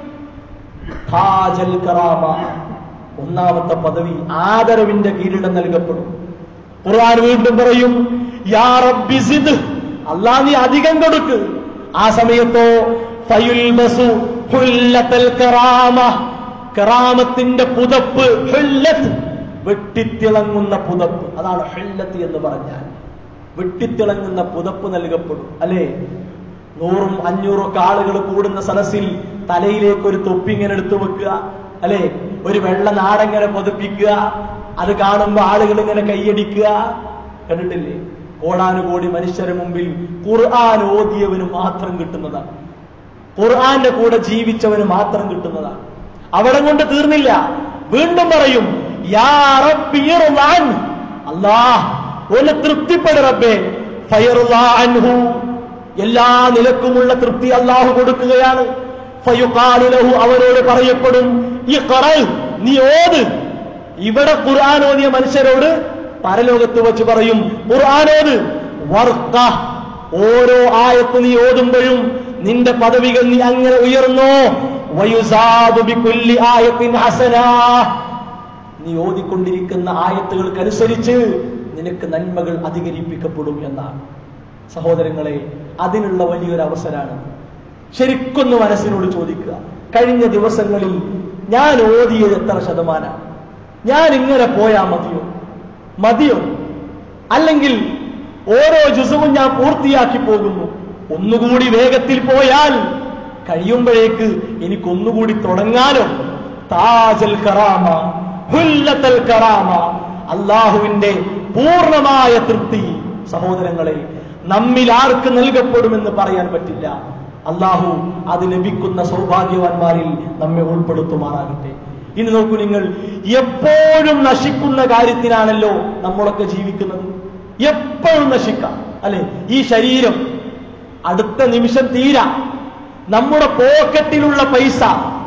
താജൽ കറാമ ഒന്നാമത്തെ പദവി ആദരവിന്റെ കിരീടം നൽകപ്പെടും ഖുർആൻ വീണ്ടും പറയും യാ റബ്ബി സിദ് അല്ലാ നീ അധികം കൊടുക്ക് ആ സമയത്തോ ഫയുൽബസു ഹുല്ലത്തൽ കറാമ കറാമത്തിന്റെ പുതപ്പ് ഹുല്ലത്ത് വെട്ടിത്തിളങ്ങുന്ന പുതപ്പ് അതാണ് ഹുല്ലത്ത് എന്ന് പറഞ്ഞാൽ വെട്ടിത്തിളങ്ങുന്ന പുതപ്പ് നൽകപ്പെടും അല്ലേ നൂറും അഞ്ഞൂറും ഒക്കെ ആളുകൾ കൂടുന്ന സദസ്സിൽ തലയിലേക്ക് ഒരു തൊപ്പി ഇങ്ങനെ എടുത്തു വെക്കുക അല്ലെ ഒരു വെള്ള നാടങ്ങനെ പൊതിപ്പിക്കുക അത് കാണുമ്പോൾ ആളുകൾ ഇങ്ങനെ കൈയടിക്കുക കണ്ടിട്ടില്ലേ കോടാനുകോടി മനുഷ്യരുടെ മുമ്പിൽ ഖുർആൻ ഓതിയവന് മാത്രം കിട്ടുന്നതാണ് ഖുർആന്റെ കൂടെ ജീവിച്ചവന് മാത്രം കിട്ടുന്നതാണ് അവിടെ കൊണ്ട് തീർന്നില്ല വീണ്ടും പറയും യാ റബ്ബി ഇർളാൻ അല്ലാഹ് ഒന്ന് തൃപ്തിപ്പെട് റബ്ബേ ഫയറുല്ലാ അൻഹു എല്ലാ നിലക്കുമുള്ള തൃപ്തി അള്ളാഹു കൊടുക്കുകയാണ് ഫയുഖാലു ലഹു അവരോട് പറയപ്പെടും ഈ നീ ഓത് ഇവിടെ ഖുർആൻ ഓതിയ മനുഷ്യരോട് പരലോകത്ത് വെച്ച് പറയും ഖുർആാനോത് വർക്ക ഓരോ ആയത്ത് നീ ഓതുമ്പോഴും നിന്റെ പദവികൾ നീ അങ്ങനെ ഉയർന്നോ വയുസാദു ബികുല്ലി ആയത്തിൻ ഹസനാ നീ ഓതിക്കൊണ്ടിരിക്കുന്ന ആയത്തുകൾക്കനുസരിച്ച് നിനക്ക് നന്മകൾ അധികരിപ്പിക്കപ്പെടും എന്നാണ് സഹോദരങ്ങളെ അതിനുള്ള വലിയൊരു അവസരമാണ് ശരിക്കൊന്ന് മനസ്സിനോട് ചോദിക്കുക കഴിഞ്ഞ ദിവസങ്ങളിൽ ഞാൻ ഓതിയത് എത്ര ശതമാനം ഞാൻ ഇങ്ങനെ പോയാ മതിയോ മതിയോ അല്ലെങ്കിൽ ഓരോ ജുസവും ഞാൻ പൂർത്തിയാക്കി പോകുന്നു ഒന്നുകൂടി വേഗത്തിൽ പോയാൽ കഴിയുമ്പോഴേക്ക് എനിക്കൊന്നുകൂടി തുടങ്ങാനോ താജൽ കറാമ ഹുല്ലത്തൽ കറാമ അള്ളാഹുവിന്റെ പൂർണ്ണമായ തൃപ്തി സഹോദരങ്ങളെ നമ്മിൽ ആർക്ക് നൽകപ്പെടുമെന്ന് പറയാൻ പറ്റില്ല അള്ളാഹു അത് ലഭിക്കുന്ന സൗഭാഗ്യവാന്മാരിൽ നമ്മെ ഉൾപ്പെടുത്തുമാറാകട്ടെ ഇനി നോക്കൂ നിങ്ങൾ എപ്പോഴും നശിക്കുന്ന കാര്യത്തിനാണല്ലോ നമ്മളൊക്കെ ജീവിക്കുന്നത് എപ്പോഴും നശിക്കാം അല്ലെ ഈ ശരീരം അടുത്ത നിമിഷം തീരാ നമ്മുടെ പോക്കറ്റിലുള്ള പൈസ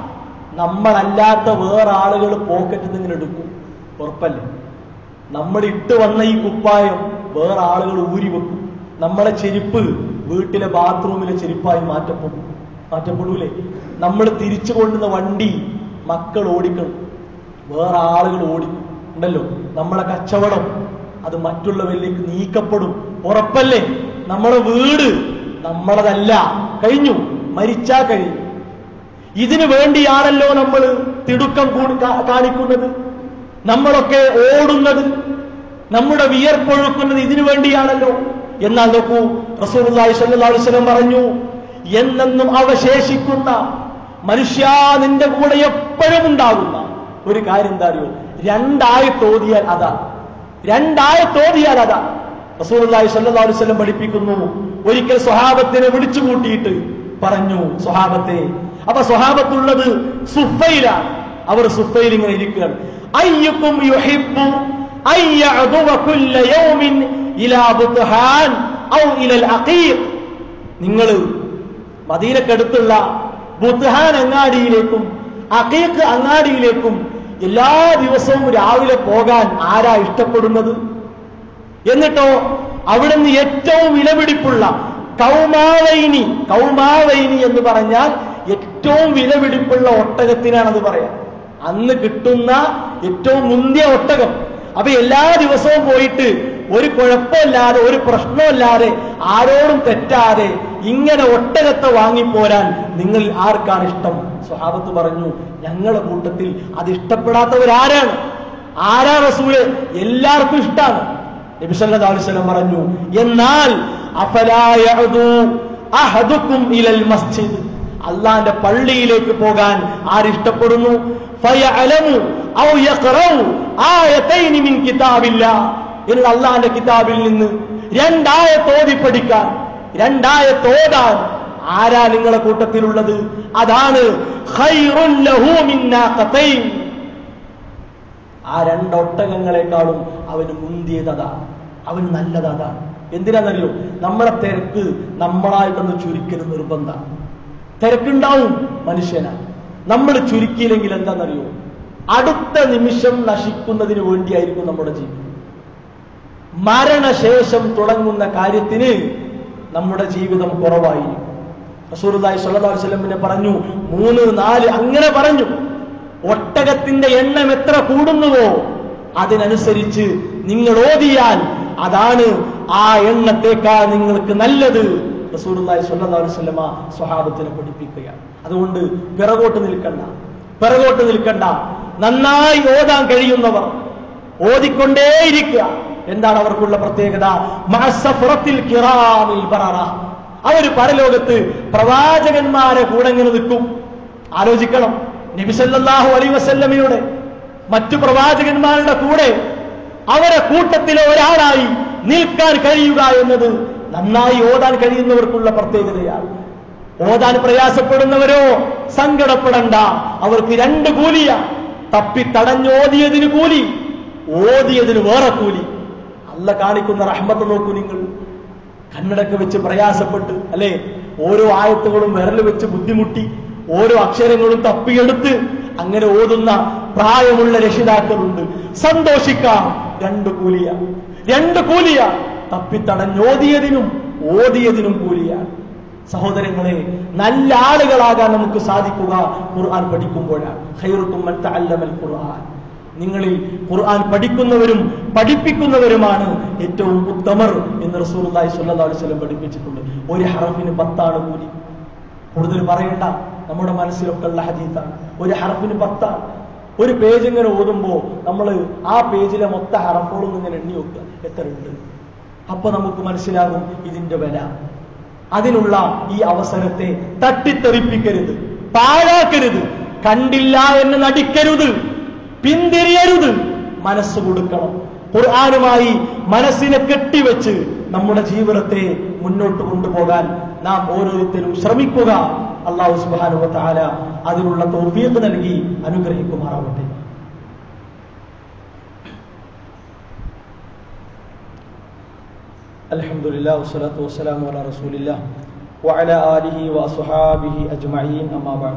നമ്മളല്ലാത്ത വേറെ ആളുകൾ പോക്കറ്റിൽ നിന്ന് ഇങ്ങനെ എടുക്കും ഉറപ്പല്ലേ നമ്മൾ ഇട്ട് വന്ന ഈ കുപ്പായം വേറെ ആളുകൾ ഊരി വെക്കും നമ്മളെ ചെരുപ്പ് വീട്ടിലെ ബാത്റൂമിലെ ചെരുപ്പായി മാറ്റപ്പെടും മാറ്റപ്പെടൂലേ നമ്മൾ തിരിച്ചു കൊണ്ടുവന്ന വണ്ടി മക്കൾ ഓടിക്കണം വേറെ ആളുകൾ ഓടിക്കും ഉണ്ടല്ലോ നമ്മളെ കച്ചവടം അത് മറ്റുള്ളവരിലേക്ക് നീക്കപ്പെടും ഉറപ്പല്ലേ നമ്മളെ വീട് നമ്മളതല്ല കഴിഞ്ഞു മരിച്ചാ കഴിഞ്ഞു ഇതിനു വേണ്ടിയാണല്ലോ നമ്മൾ തിടുക്കം കൂടി കാ- കാണിക്കുന്നത് നമ്മളൊക്കെ ഓടുന്നത് നമ്മുടെ വിയർപ്പൊഴുക്കുന്നത് ഇതിനു വേണ്ടിയാണല്ലോ എന്നാൽ നോക്കൂ റസൂലുള്ളാഹി സ്വല്ലല്ലാഹു അലൈഹി വസല്ലം പറഞ്ഞു എന്നെന്നും അവശേഷിക്കുന്ന മനുഷ്യ നിന്റെ കൂടെ എപ്പോഴും ഉണ്ടാകുന്ന ഒരു കാര്യം എന്താ അറിയോ രണ്ടായി തോതിയാൽ അതാ രണ്ടായി തോതിയാൽ അതാ റസൂലുള്ളാഹി സ്വല്ലല്ലാഹു അലൈഹി വസല്ലം പഠിപ്പിക്കുന്നു ഒരിക്കൽ സ്വഹാബത്തിനെ വിളിച്ചു കൂട്ടിയിട്ട് പറഞ്ഞു സ്വഹാബത്തെ അപ്പൊ സ്വഹാബത്തുള്ളത് സുഫയിലാണ് അവർ സുഫയിൽ ഇങ്ങനെ ഇരിക്കുകയാണ് അയ്യുക്കും യുഹിബ്ബു അയ്യഅദുവ കുല്ല യൗമിൻ ഇലാ ബുത്ഹാൻ ഔ ഇലൽ അഖീഖ് നിങ്ങൾ മദീനക്കടുത്തുള്ള ബുദ്ഹാൻ അങ്ങാടിയിലേക്കും അഖീഖ് അങ്ങാടിയിലേക്കും എല്ലാ ദിവസവും രാവിലെ പോകാൻ ആരാ ഇഷ്ടപ്പെടുന്നത് എന്നിട്ടോ അവിടുന്ന് ഏറ്റവും വിലപിടിപ്പുള്ള കൗമാവൈനി കൗമാവൈനി എന്ന് പറഞ്ഞാൽ ഏറ്റവും വിലപിടിപ്പുള്ള ഒട്ടകത്തിനാണത് പറയാം അന്ന് കിട്ടുന്ന ഏറ്റവും മുന്തിയ ഒട്ടകം അപ്പൊ എല്ലാ ദിവസവും പോയിട്ട് ഒരു കുഴപ്പമില്ലാതെ ഒരു പ്രശ്നമില്ലാതെ ആരോടും തെറ്റാതെ ഇങ്ങനെ ഒട്ടകത്തെ വാങ്ങിപ്പോരാൻ നിങ്ങൾ ആർക്കാണ് ഇഷ്ടം സ്വഹാബത്ത് പറഞ്ഞു ഞങ്ങളുടെ കൂട്ടത്തിൽ അത് ഇഷ്ടപ്പെടാത്തവരാരാണ് ആരാ റസൂല് എല്ലാവർക്കും ഇഷ്ടമാണ് നബി സല്ലല്ലാഹു അലൈഹി വസല്ലം പറഞ്ഞു എന്നാൽ അഫലാ യഅദു അഹദുക്കും ഇലൽ മസ്ജിദ് അള്ളാന്റെ പള്ളിയിലേക്ക് പോകാൻ ആരിഷ്ടപ്പെടുന്നു ഫയഅലമു ഔ യഖറഉ ആയതൈനി മിൻ കിതാബില്ല എന്നുള്ള അള്ളാന്റെ കിതാബിൽ നിന്ന് രണ്ടായത്ത് ഓതി പഠിക്കാൻ രണ്ടായത്ത് ഓതാൻ ആരാ നിങ്ങളെ കൂട്ടത്തിലുള്ളത് അതാണ് ഖൈറുൽ ലഹു മിൻ നാഖതൈൻ ആ രണ്ടൊട്ടകങ്ങളെക്കാളും അവന് മുന്തിയത് അതാണ് അവന് നല്ലത് അതാണ് എന്തിനാണെന്നറിയോ നമ്മളെ തിരക്ക് നമ്മളായിട്ടൊന്ന് ചുരുക്കരുത് നിർബന്ധമാണ് തിരക്കുണ്ടാവും മനുഷ്യന നമ്മൾ ചുരുക്കിയില്ലെങ്കിൽ എന്താണെന്നറിയോ അടുത്ത നിമിഷം നശിക്കുന്നതിന് വേണ്ടിയായിരിക്കും നമ്മുടെ ജീവിതം മരണശേഷം തുടങ്ങുന്ന കാര്യത്തിന് നമ്മുടെ ജീവിതം കുറവായിരിക്കും റസൂലുള്ളാഹി സ്വല്ലല്ലാഹു അലൈഹി വസല്ലം പറഞ്ഞു മൂന്ന് നാല് അങ്ങനെ പറഞ്ഞു ഒട്ടകത്തിന്റെ എണ്ണം എത്ര കൂടുന്നുവോ അതിനനുസരിച്ച് നിങ്ങൾ ഓതിയാൽ അതാണ് ആ എണ്ണത്തേക്കാൾ നിങ്ങൾക്ക് നല്ലത് റസൂലുള്ളാഹി സ്വല്ലല്ലാഹു അലൈഹി വസല്ലമ സ്വഹാബത്തിനെ പഠിപ്പിക്കുകയാണ് അതുകൊണ്ട് പിറകോട്ട് നിൽക്കണ്ട പിറകോട്ട് നിൽക്കണ്ട നന്നായി ഓതാൻ കഴിയുന്നവർ ഓതിക്കൊണ്ടേയിരിക്കുക എന്താണ് അവർക്കുള്ള പ്രത്യേകത മഅസ്സഫറത്തിൽ കിറാമിൽ ബററ അവർ പരലോകത്ത് പ്രവാചകന്മാരെ കൂടെ ഇങ്ങനെ നിൽക്കും ആലോചിക്കണം നബിസല്ലാഹു അലൈ വസല്ലമയുടെ മറ്റു പ്രവാചകന്മാരുടെ കൂടെ അവരെ കൂട്ടത്തിലെ ഒരാളായി നിൽക്കാൻ കഴിയുക എന്നത് നന്നായി ഓതാൻ കഴിയുന്നവർക്കുള്ള പ്രത്യേകതയാണ് ഓതാൻ പ്രയാസപ്പെടുന്നവരോ സങ്കടപ്പെടണ്ട അവർക്ക് രണ്ട് കൂലിയ തപ്പി തടഞ്ഞോതിയതിന് കൂലി ഓതിയതിന് വേറെ കൂലി അല്ല കാണിക്കുന്ന റഹ്മത്ത് നോക്കൂ നിങ്ങൾ കണ്ണടക്ക് വെച്ച് പ്രയാസപ്പെട്ട് അല്ലെ ഓരോ ആയത്തുകളും വിരൽ വെച്ച് ബുദ്ധിമുട്ടി ഓരോ അക്ഷരങ്ങളും തപ്പിയെടുത്ത് അങ്ങനെ ഓതുന്ന പ്രായമുള്ള രക്ഷിതാക്കളുണ്ട് സന്തോഷിക്കാം രണ്ട് കൂലിയ രണ്ട് കൂലിയ തപ്പിത്തടഞ്ഞോതിയതിനും ഓതിയതിനും കൂലിയാണ് സഹോദരങ്ങളെ നല്ല ആളുകളാകാൻ നമുക്ക് സാധിക്കുക ഖുർആൻ പഠിക്കുമ്പോഴാണ് ഖൈറുക്കും മൻ തഅല്ലമൽ ഖുർആൻ നിങ്ങളിൽ ഖുർആൻ പഠിക്കുന്നവരും പഠിപ്പിക്കുന്നവരുമാണ് ഏറ്റവും ഉത്തമർ എന്ന് റസൂലുള്ളാഹി സ്വല്ലല്ലാഹു അലൈഹി വസല്ലം പഠിപ്പിച്ചിട്ടുണ്ട് ഒരു ഹറഫിന് പത്താണ് കൂലി കൂടുതൽ പറയണ്ട നമ്മുടെ മനസ്സിലൊക്കെ ഉള്ള ഹദീത്താണ് ഒരു ഹറഫിന് പത്താണ് ഒരു പേജ് ഇങ്ങനെ ഓതുമ്പോ നമ്മൾ ആ പേജിലെ മൊത്ത ഹറഫുകളും ഇങ്ങനെ എണ്ണി വെക്കുക എത്ര ഉണ്ട് അപ്പൊ നമുക്ക് മനസ്സിലാകും ഇതിന്റെ വില അതിനുള്ള ഈ അവസരത്തെ തട്ടിത്തെറിപ്പിക്കരുത് പാഴാക്കരുത് കണ്ടില്ല എന്ന് നടിക്കരുത് പിന്തിരിയരുത് മനസ്സ് കൊടുക്കണം ഖുർആാനുമായി മനസ്സിനെ കെട്ടിവെച്ച് നമ്മുടെ ജീവിതത്തെ മുന്നോട്ട് കൊണ്ടുപോകാൻ നാം ഓരോരുത്തരും ശ്രമിക്കുക അള്ളാഹു സുബാനു താല അതിനുള്ള തോഫീക്ക് നൽകി അനുഗ്രഹിക്കുമാറാവട്ടെ الحمد لله والصلاة والسلام على رسول الله وعلى آله وأصحابه أجمعين أما بعد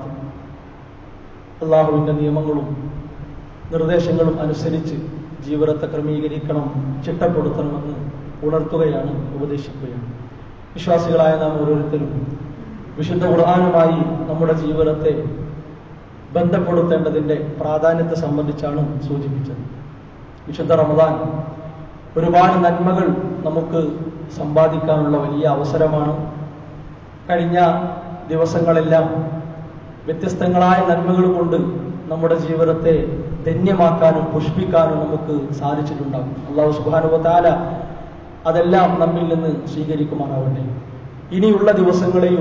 അള്ളാഹുവിൻ്റെ നിയമങ്ങളും നിർദ്ദേശങ്ങളും അനുസരിച്ച് ജീവിതത്തെ ക്രമീകരിക്കണം ചിട്ടപ്പെടുത്തണമെന്ന് ഉണർത്തുകയാണ് ഉപദേശിക്കുകയാണ് വിശ്വാസികളായ നാം ഓരോരുത്തരും വിശുദ്ധ ഖുർആാനുമായി നമ്മുടെ ജീവിതത്തെ ബന്ധപ്പെടുത്തേണ്ടതിൻ്റെ പ്രാധാന്യത്തെ സംബന്ധിച്ചാണ് സൂചിപ്പിച്ചത് വിശുദ്ധ റമദാൻ ഒരുപാട് നന്മകൾ നമുക്ക് സമ്പാദിക്കാനുള്ള വലിയ അവസരമാണ് കഴിഞ്ഞ ദിവസങ്ങളെല്ലാം വ്യത്യസ്തങ്ങളായ നന്മകൾ കൊണ്ട് നമ്മുടെ ജീവിതത്തെ ധന്യമാക്കാനും പുഷ്പിക്കാനും നമുക്ക് സാധിച്ചിട്ടുണ്ടാകും അള്ളാഹു സുബാനുവതാല അതെല്ലാം നമ്മിൽ നിന്ന് സ്വീകരിക്കുമാറാവട്ടെ ഇനിയുള്ള ദിവസങ്ങളെയും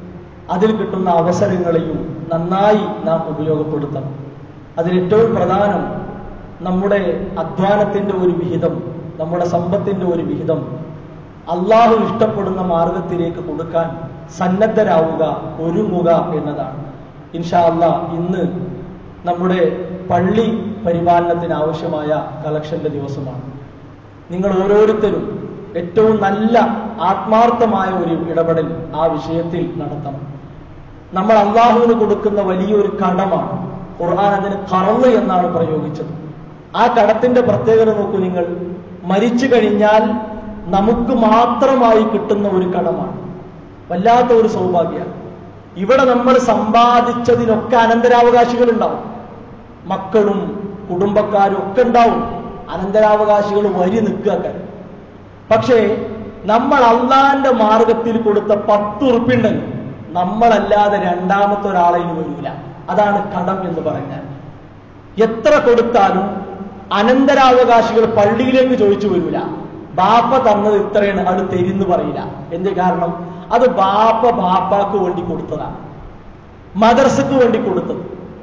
അതിൽ കിട്ടുന്ന അവസരങ്ങളെയും നന്നായി നാം ഉപയോഗപ്പെടുത്തണം അതിലേറ്റവും പ്രധാനം നമ്മുടെ അധ്വാനത്തിന്റെ ഒരു വിഹിതം നമ്മുടെ സമ്പത്തിന്റെ ഒരു വിഹിതം അള്ളാഹു ഇഷ്ടപ്പെടുന്ന മാർഗത്തിലേക്ക് കൊടുക്കാൻ സന്നദ്ധരാവുക ഒരുങ്ങുക എന്നതാണ് ഇൻഷാ അള്ളാ ഇന്ന് നമ്മുടെ പള്ളി പരിപാലനത്തിന് ആവശ്യമായ കളക്ഷന്റെ ദിവസമാണ് നിങ്ങൾ ഓരോരുത്തരും ഏറ്റവും നല്ല ആത്മാർത്ഥമായ ഒരു ഇടപെടൽ ആ വിഷയത്തിൽ നടത്തണം നമ്മൾ അള്ളാഹുവിന് കൊടുക്കുന്ന വലിയൊരു കടമാണ് ഖുർആൻ അതിന് കറന്ന് എന്നാണ് പ്രയോഗിച്ചത് ആ കടത്തിന്റെ പ്രത്യേകത നോക്കൂ നിങ്ങൾ മരിച്ചു കഴിഞ്ഞാൽ നമുക്ക് മാത്രമായി കിട്ടുന്ന ഒരു കടമാണ് വല്ലാത്ത ഒരു സൗഭാഗ്യമാണ് ഇവിടെ നമ്മൾ സമ്പാദിച്ചതിനൊക്കെ അനന്തരാവകാശികൾ ഉണ്ടാവും മക്കളും കുടുംബക്കാരും ഒക്കെ ഉണ്ടാവും അനന്തരാവകാശികൾ വരി നിൽക്കുക പക്ഷേ നമ്മൾ അള്ളാന്റെ മാർഗത്തിൽ കൊടുത്ത പത്ത് ഉറുപ്പിണ്ടല്ലോ നമ്മളല്ലാതെ രണ്ടാമത്തെ ഒരാളെ ഇനി വരൂല അതാണ് കടം എന്ന് പറഞ്ഞാൽ എത്ര കൊടുത്താലും അനന്തരാവകാശികൾ പള്ളിയിലേക്ക് ചോദിച്ചു വരൂല ബാപ്പ തന്നത് ഇത്രയാണ് അത് തരുന്ന് പറയില്ല എന്ത് കാരണം അത് ബാപ്പ ബാപ്പാക്ക് വേണ്ടി കൊടുത്തതാണ് മദർസക്ക് വേണ്ടി കൊടുത്തത്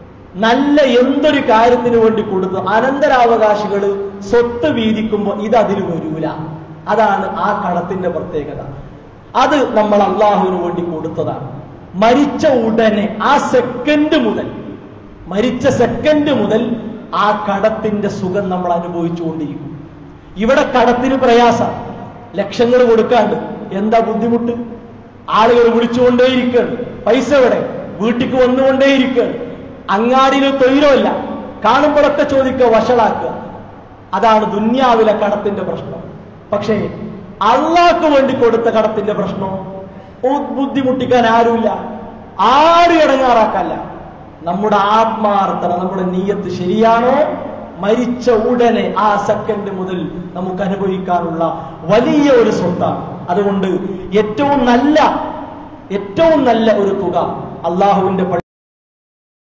നല്ല എന്തൊരു കാര്യത്തിന് വേണ്ടി കൊടുത്തു അനന്തരാവകാശികൾ സ്വത്ത് വീതിക്കുമ്പോൾ ഇത് അതിൽ വരൂല അതാണ് ആ കടത്തിന്റെ പ്രത്യേകത അത് നമ്മൾ അള്ളാഹുവിന് വേണ്ടി കൊടുത്തതാണ് മരിച്ച ഉടനെ ആ സെക്കൻഡ് മുതൽ മരിച്ച സെക്കൻഡ് മുതൽ ആ കടത്തിന്റെ സുഖം നമ്മൾ അനുഭവിച്ചുകൊണ്ടിരിക്കും ഇവിടെ കടത്തിന് പ്രയാസം ലക്ഷങ്ങൾ കൊടുക്കാണ്ട് എന്താ ബുദ്ധിമുട്ട് ആളുകൾ വിളിച്ചുകൊണ്ടേയിരിക്കുകയാണ് പൈസ എവിടെ വീട്ടിക്ക് വന്നുകൊണ്ടേയിരിക്കുകയാണ് അങ്ങാടിയിൽ തൊഴിലല്ല കാണുമ്പോഴൊക്കെ ചോദിക്കുക വഷളാക്കുക അതാണ് ദുന്യാവിലെ കടത്തിന്റെ പ്രശ്നം പക്ഷേ അള്ളാഹ്ക്ക് വേണ്ടി കൊടുത്ത കടത്തിന്റെ പ്രശ്നം ബുദ്ധിമുട്ടിക്കാൻ ആരുമില്ല ആരും ഇടങ്ങാറാക്കല്ല നമ്മുടെ ആത്മാർത്ഥത നമ്മുടെ നീയത്ത് ശരിയാണോ മരിച്ച ഉടനെ ആ സെക്കൻഡ് മുതൽ നമുക്ക് അനുഭവിക്കാനുള്ള വലിയ ഒരു സ്വത്താണ് അതുകൊണ്ട് ഏറ്റവും നല്ല ഏറ്റവും നല്ല ഒരു തുക അള്ളാഹുവിന്റെ